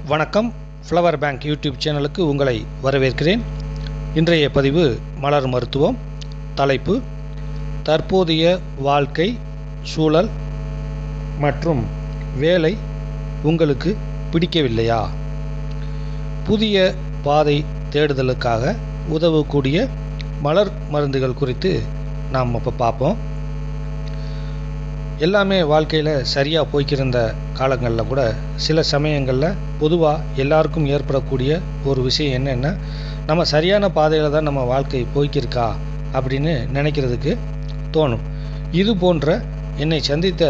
வணக்கம் flower bank YouTube சேனலுக்கு உங்களை வரவேற்கிறேன் இன்றைய பதிவு மலர் மருத்துவம் தலைப்பு தற்போதைய வாழ்க்கை சூழல் மற்றும் வேலை உங்களுக்கு பிடிக்கவில்லையா புதிய பாதை தேடுதலுக்காக உதவக்கூடிய மலர் மருந்துகள் குறித்து நாம் இப்போ பார்ப்போம் எல்லாமே வாழ்க்கையில் சரியாக போய்க்கிருந்த காலங்களில் கூட சில சமயங்களில் பொதுவாக எல்லாருக்கும் ஏற்படக்கூடிய ஒரு விஷயம் என்னென்னா நம்ம சரியான பாதையில் தான் நம்ம வாழ்க்கை போய்க்கிருக்கா அப்படின்னு நினைக்கிறதுக்கு தோணும் இது போன்ற என்னை சந்தித்த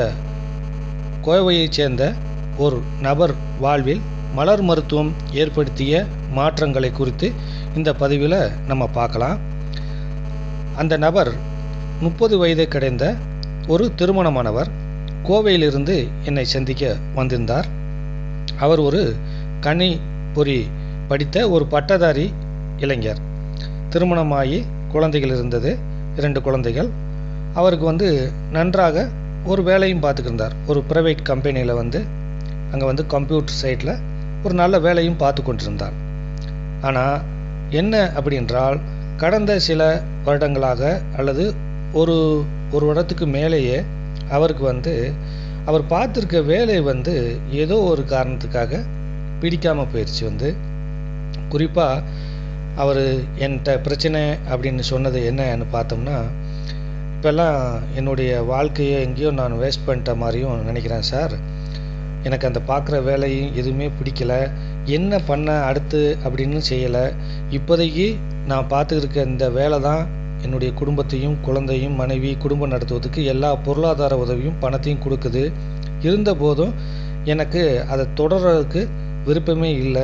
கோவையைச் சேர்ந்த ஒரு நபர் வாழ்வில் மலர் மருத்துவம் ஏற்படுத்திய மாற்றங்களை குறித்து இந்த பதிவில் நம்ம பார்க்கலாம் அந்த நபர் முப்பது வயதை கிடைந்த ஒரு திருமணமானவர் கோவையிலிருந்து என்னை சந்திக்க வந்திருந்தார் அவர் ஒரு கனி பொறி படித்த ஒரு பட்டதாரி இளைஞர் திருமணமாகி குழந்தைகள் இருந்தது இரண்டு குழந்தைகள் அவருக்கு வந்து நன்றாக ஒரு வேலையும் பார்த்துக்கிருந்தார் ஒரு ப்ரைவேட் கம்பெனியில் வந்து அங்கே வந்து கம்ப்யூட்டர் சைட்டில் ஒரு நல்ல வேலையும் பார்த்து கொண்டிருந்தார் ஆனால் என்ன அப்படின்றால் கடந்த சில வருடங்களாக அல்லது ஒரு ஒரு வருடத்துக்கு மேலேயே அவருக்கு வந்து அவர் பார்த்துருக்க வேலை வந்து ஏதோ ஒரு காரணத்துக்காக பிடிக்காமல் போயிடுச்சு வந்து குறிப்பாக அவர் என்கிட்ட பிரச்சனை அப்படின்னு சொன்னது என்னன்னு பார்த்தோம்னா இப்போல்லாம் என்னுடைய வாழ்க்கையை எங்கேயோ நான் வேஸ்ட் பண்ணிட்ட மாதிரியும் நினைக்கிறேன் சார் எனக்கு அந்த பார்க்குற வேலையும் எதுவுமே பிடிக்கல என்ன பண்ண அடுத்து அப்படின்னு செய்யலை இப்போதைக்கு நான் பார்த்துருக்க இந்த வேலை தான் என்னுடைய குடும்பத்தையும் குழந்தையும் மனைவி குடும்பம் நடத்துவதற்கு எல்லா பொருளாதார உதவியும் பணத்தையும் கொடுக்குது இருந்த போதும் எனக்கு அதை தொடர்றதுக்கு விருப்பமே இல்லை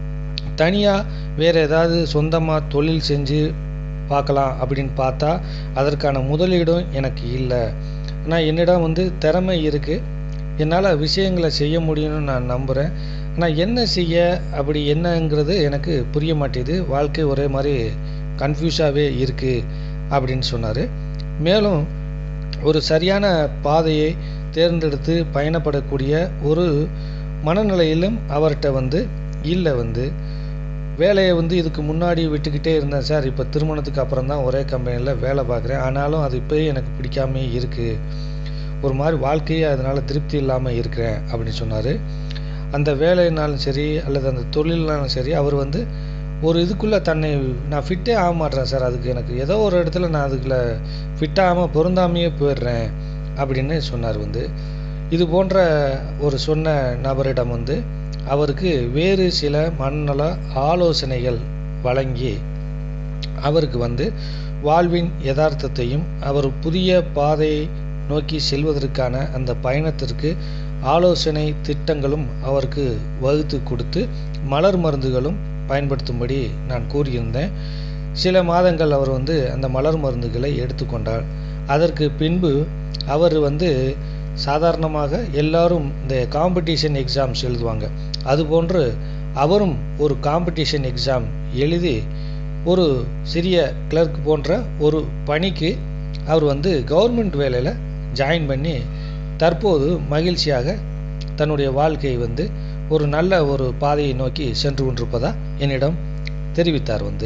தனியாக வேறு ஏதாவது சொந்தமாக தொழில் செஞ்சு பார்க்கலாம் அப்படின்னு பார்த்தா அதற்கான முதலீடும் எனக்கு இல்லை ஆனால் என்னிடம் வந்து திறமை இருக்குது என்னால் விஷயங்களை செய்ய முடியும்னு நான் நம்புகிறேன் ஆனால் என்ன செய்ய அப்படி என்னங்கிறது எனக்கு புரிய மாட்டேது வாழ்க்கை ஒரே மாதிரி கன்ஃபியூஸாகவே இருக்குது அப்படின்னு சொன்னார் மேலும் ஒரு சரியான பாதையை தேர்ந்தெடுத்து பயணப்படக்கூடிய ஒரு மனநிலையிலும் அவர்கிட்ட வந்து இல்லை வந்து வேலையை வந்து இதுக்கு முன்னாடி விட்டுக்கிட்டே இருந்தேன் சார் இப்போ திருமணத்துக்கு அப்புறம் தான் ஒரே கம்பெனியில் வேலை பார்க்குறேன் ஆனாலும் அது இப்போயே எனக்கு பிடிக்காமே இருக்குது ஒரு மாதிரி வாழ்க்கையே அதனால் திருப்தி இல்லாமல் இருக்கிறேன் அப்படின்னு சொன்னார் அந்த வேலைனாலும் சரி அல்லது அந்த தொழில்னாலும் சரி அவர் வந்து ஒரு இதுக்குள்ளே தன்னை நான் ஃபிட்டே ஆக மாட்டேறேன் சார் அதுக்கு எனக்கு ஏதோ ஒரு இடத்துல நான் அதுக்குள்ளே ஃபிட்டாகாமல் பொருந்தாமையே போயிடுறேன் அப்படின்னு சொன்னார் வந்து இது போன்ற ஒரு சொன்ன நபரிடம் வந்து அவருக்கு வேறு சில மனநல ஆலோசனைகள் வழங்கி அவருக்கு வந்து வாழ்வின் யதார்த்தத்தையும் அவர் புதிய பாதையை நோக்கி செல்வதற்கான அந்த பயணத்திற்கு ஆலோசனை திட்டங்களும் அவருக்கு வகுத்து கொடுத்து மலர் மருந்துகளும் பயன்படுத்தும்படி நான் கூறியிருந்தேன் சில மாதங்கள் அவர் வந்து அந்த மலர் மருந்துகளை எடுத்துக்கொண்டார் அதற்கு பின்பு அவர் வந்து சாதாரணமாக எல்லாரும் இந்த காம்படிஷன் எக்ஸாம்ஸ் எழுதுவாங்க அதுபோன்று அவரும் ஒரு காம்படிஷன் எக்ஸாம் எழுதி ஒரு சிறிய கிளர்க் போன்ற ஒரு பணிக்கு அவர் வந்து கவர்மெண்ட் வேலையில் ஜாயின் பண்ணி தற்போது மகிழ்ச்சியாக தன்னுடைய வாழ்க்கையை வந்து ஒரு நல்ல ஒரு பாதையை நோக்கி சென்று கொண்டிருப்பதா என்னிடம் தெரிவித்தார் வந்து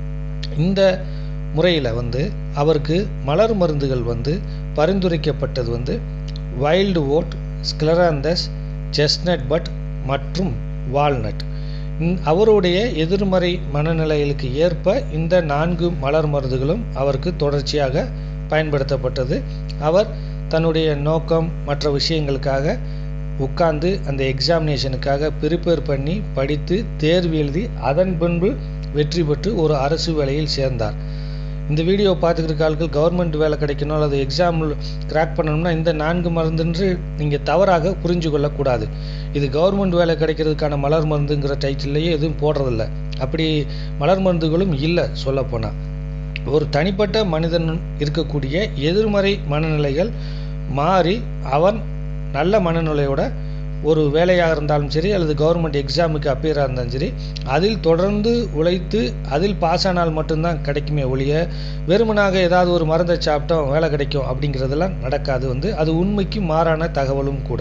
இந்த முறையில் வந்து அவருக்கு மலர் மருந்துகள் வந்து பரிந்துரைக்கப்பட்டது வந்து wild oat scleranthus chestnut bud மற்றும் வால்நட் அவருடைய எதிர்மறை மனநிலைகளுக்கு ஏற்ப இந்த நான்கு மலர் மருந்துகளும் அவருக்கு தொடர்ச்சியாக பயன்படுத்தப்பட்டது அவர் தன்னுடைய நோக்கம் மற்ற விஷயங்களுக்காக உட்கார்ந்து அந்த எக்ஸாமினேஷனுக்காக ப்ரிப்பேர் பண்ணி படித்து தேர்வு எழுதி அதன் பின்பு வெற்றி பெற்று ஒரு அரசு வேலையில் சேர்ந்தார் இந்த வீடியோ பார்த்துக்கிற ஆட்கள் கவர்மெண்ட் வேலை கிடைக்கணும் அல்லது எக்ஸாம் கிராக் பண்ணணும்னா இந்த நான்கு மருந்துன்று நீங்கள் தவறாக புரிஞ்சு கொள்ளக்கூடாது இது கவர்மெண்ட் வேலை கிடைக்கிறதுக்கான மலர் மருந்துங்கிற டைட்டில்லையே எதுவும் போடுறதில்ல அப்படி மலர் மருந்துகளும் இல்லை சொல்லப்போனால் ஒரு தனிப்பட்ட மனிதன் இருக்கக்கூடிய எதிர்மறை மனநிலைகள் மாறி அவன் நல்ல மனநிலையோட ஒரு வேலையாக இருந்தாலும் சரி அல்லது கவர்மெண்ட் எக்ஸாமுக்கு அப்பியராக இருந்தாலும் சரி அதில் தொடர்ந்து உழைத்து அதில் பாஸ் ஆனால் மட்டும்தான் கிடைக்குமே ஒழிய வெறுமனாக ஏதாவது ஒரு மருந்தை சாப்பிட்டோம் வேலை கிடைக்கும் அப்படிங்கிறதெல்லாம் நடக்காது வந்து அது உண்மைக்கு மாறான தகவலும் கூட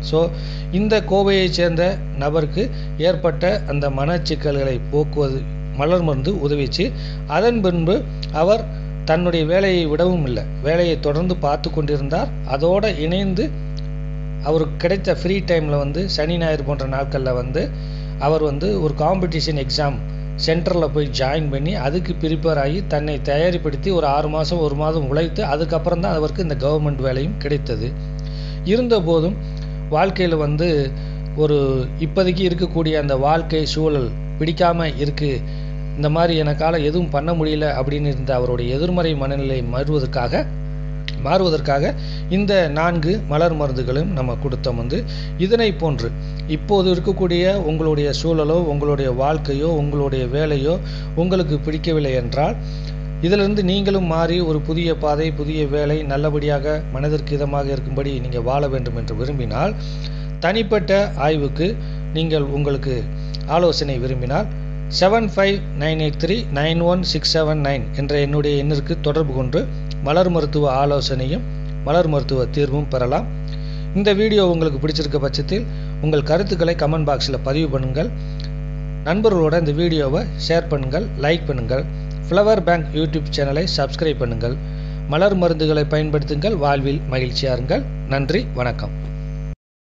ஸோ இந்த கோவையைச் சேர்ந்த நபருக்கு ஏற்பட்ட அந்த மனச்சிக்கல்களை போக்குவது மலர் மருந்து உதவிச்சு அதன் பின்பு அவர் தன்னுடைய வேலையை விடவும் இல்லை வேலையை தொடர்ந்து பார்த்து கொண்டிருந்தார் அதோடு இணைந்து அவருக்கு கிடைத்த ஃப்ரீ டைமில் வந்து சனி ஞாயிறு போன்ற நாட்களில் வந்து அவர் வந்து ஒரு காம்படிஷன் எக்ஸாம் சென்டரில் போய் ஜாயின் பண்ணி அதுக்கு ப்ரிப்பேர் ஆகி தன்னை தயாரிப்படுத்தி ஒரு ஆறு மாதம் ஒரு மாதம் உழைத்து அதுக்கப்புறம் தான் அவருக்கு இந்த கவர்மெண்ட் வேலையும் கிடைத்தது இருந்தபோதும் வாழ்க்கையில் வந்து ஒரு இப்போதைக்கு இருக்கக்கூடிய அந்த வாழ்க்கை சூழல் பிடிக்காமல் இருக்குது இந்த மாதிரி எனக்கால எதுவும் பண்ண முடியல அப்படின்னு இருந்த அவருடைய எதிர்மறை மனநிலை மாறுவதற்காக மாறுவதற்காக இந்த நான்கு மலர் மருந்துகளும் நம்ம கொடுத்தோம் வந்து இதனை போன்று இப்போது இருக்கக்கூடிய உங்களுடைய சூழலோ உங்களுடைய வாழ்க்கையோ உங்களுடைய வேலையோ உங்களுக்கு பிடிக்கவில்லை என்றால் இதிலிருந்து நீங்களும் மாறி ஒரு புதிய பாதை புதிய வேலை நல்லபடியாக மனதிற்கு இதமாக இருக்கும்படி நீங்கள் வாழ வேண்டும் என்று விரும்பினால் தனிப்பட்ட ஆய்வுக்கு நீங்கள் உங்களுக்கு ஆலோசனை விரும்பினால் seven five nine eight three nine one six seven nine என்ற என்னுடைய எண்ணிற்கு தொடர்பு கொண்டு மலர் மருத்துவ ஆலோசனையும் மலர் மருத்துவ தீர்வும் பெறலாம் இந்த வீடியோ உங்களுக்கு பிடிச்சிருக்க பட்சத்தில் உங்கள் கருத்துக்களை கமெண்ட் பாக்ஸில் பதிவு பண்ணுங்கள் நண்பர்களோட இந்த வீடியோவை ஷேர் பண்ணுங்கள் லைக் பண்ணுங்கள் ஃப்ளவர் பேங்க் யூடியூப் சேனலை சப்ஸ்கிரைப் பண்ணுங்கள் மலர் மருந்துகளை பயன்படுத்துங்கள் வாழ்வில் மகிழ்ச்சியாருங்கள் நன்றி வணக்கம்